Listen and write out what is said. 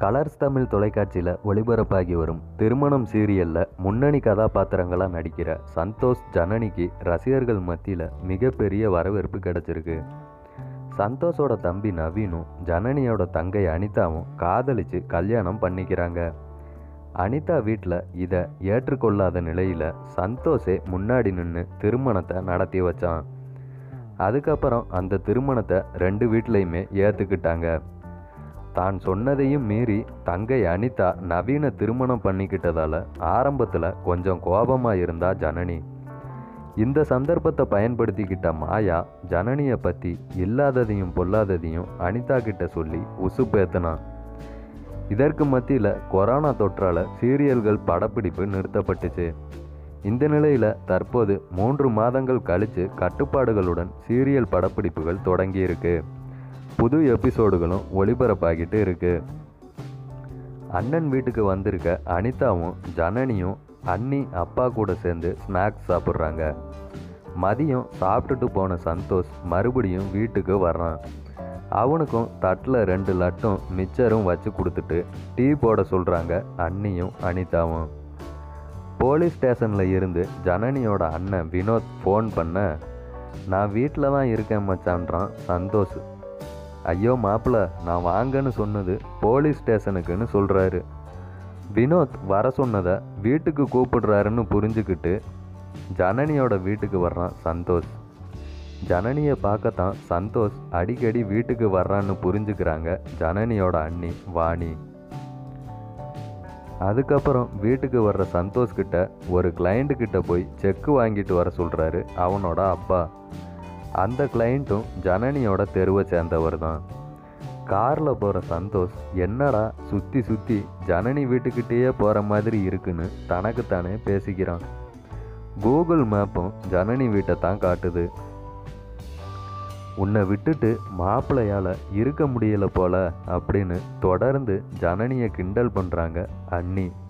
colours Tamil தொலைக்காட்சியில் ஒளிபரப்பாகி வரும் திருமணம் சீரியலில் முன்னணி கதாபாத்திரங்களாக நடிக்கிற சந்தோஷ் ஜனனிக்கு ரசிகர்கள் மத்தியில் மிகப்பெரிய வரவேற்பு கிடைச்சிருக்கு சந்தோஷோட தம்பி நவீனும் ஜனனியோட தங்கை அனிதாவும் காதலிச்சு கல்யாணம் பண்ணிக்கிறாங்க அனிதா வீட்டில் இதை ஏற்றுக்கொள்ளாத நிலையில் சந்தோஷே முன்னாடி நின்று திருமணத்தை நடத்தி வச்சான் அதுக்கப்புறம் அந்த திருமணத்தை ரெண்டு வீட்லேயுமே ஏற்றுக்கிட்டாங்க தான் சொன்னதையும் மீறி தங்கை அனிதா நவீன திருமணம் பண்ணிக்கிட்டதால ஆரம்பத்தில் கொஞ்சம் கோபமாக இருந்தா ஜனனி இந்த சந்தர்ப்பத்தை பயன்படுத்திக்கிட்ட மாயா ஜனனியை பற்றி இல்லாததையும் பொல்லாததையும் அனிதா கிட்ட சொல்லி உசுப்பேத்தினான் இதற்கு மத்தியில் கொரோனா தொற்றால் சீரியல்கள் படப்பிடிப்பு நிறுத்தப்பட்டுச்சு இந்த நிலையில் தற்போது மூன்று மாதங்கள் கழித்து கட்டுப்பாடுகளுடன் சீரியல் படப்பிடிப்புகள் தொடங்கியிருக்கு புது எபிசோடுகளும் ஒளிபரப்பாகிட்டு இருக்கு அண்ணன் வீட்டுக்கு வந்திருக்க அனிதாவும் ஜனனியும் அண்ணி அப்பா கூட சேர்ந்து ஸ்நாக்ஸ் சாப்பிட்றாங்க மதியம் சாப்பிட்டுட்டு போன சந்தோஷ் மறுபடியும் வீட்டுக்கு வர்றான் அவனுக்கும் தட்டில் ரெண்டு லட்டும் மிச்சரும் வச்சு கொடுத்துட்டு டீ போட சொல்கிறாங்க அண்ணியும் அனிதாவும் போலீஸ் ஸ்டேஷனில் இருந்து ஜனனியோட அண்ணன் வினோத் ஃபோன் பண்ண நான் வீட்டில் தான் இருக்கேன் மச்சான்றான் சந்தோஷ் ஐயோ மாப்பிள்ள நான் வாங்கன்னு சொன்னது போலீஸ் ஸ்டேஷனுக்குன்னு சொல்கிறாரு வினோத் வர சொன்னதை வீட்டுக்கு கூப்பிடுறாருன்னு புரிஞ்சுக்கிட்டு ஜனனியோட வீட்டுக்கு வர்றான் சந்தோஷ் ஜனனியை பார்க்கத்தான் சந்தோஷ் அடிக்கடி வீட்டுக்கு வர்றான்னு புரிஞ்சுக்கிறாங்க ஜனனியோட அண்ணி வாணி அதுக்கப்புறம் வீட்டுக்கு வர்ற சந்தோஷ் கிட்ட ஒரு கிளைண்ட் கிட்ட போய் செக்கு வாங்கிட்டு வர சொல்கிறாரு அவனோட அப்பா அந்த கிளைண்ட்டும் ஜனனியோட தெருவை சேர்ந்தவர் தான் காரில் போகிற சந்தோஷ் என்னடா சுற்றி சுற்றி ஜனனி வீட்டுக்கிட்டேயே போகிற மாதிரி இருக்குன்னு தனக்குத்தானே பேசிக்கிறான் கூகுள் மேப்பும் ஜனனி வீட்டை தான் காட்டுது உன்னை விட்டுட்டு மாப்பிள்ளையால் இருக்க முடியல போல அப்படின்னு தொடர்ந்து ஜனனியை கிண்டல் பண்ணுறாங்க அண்ணி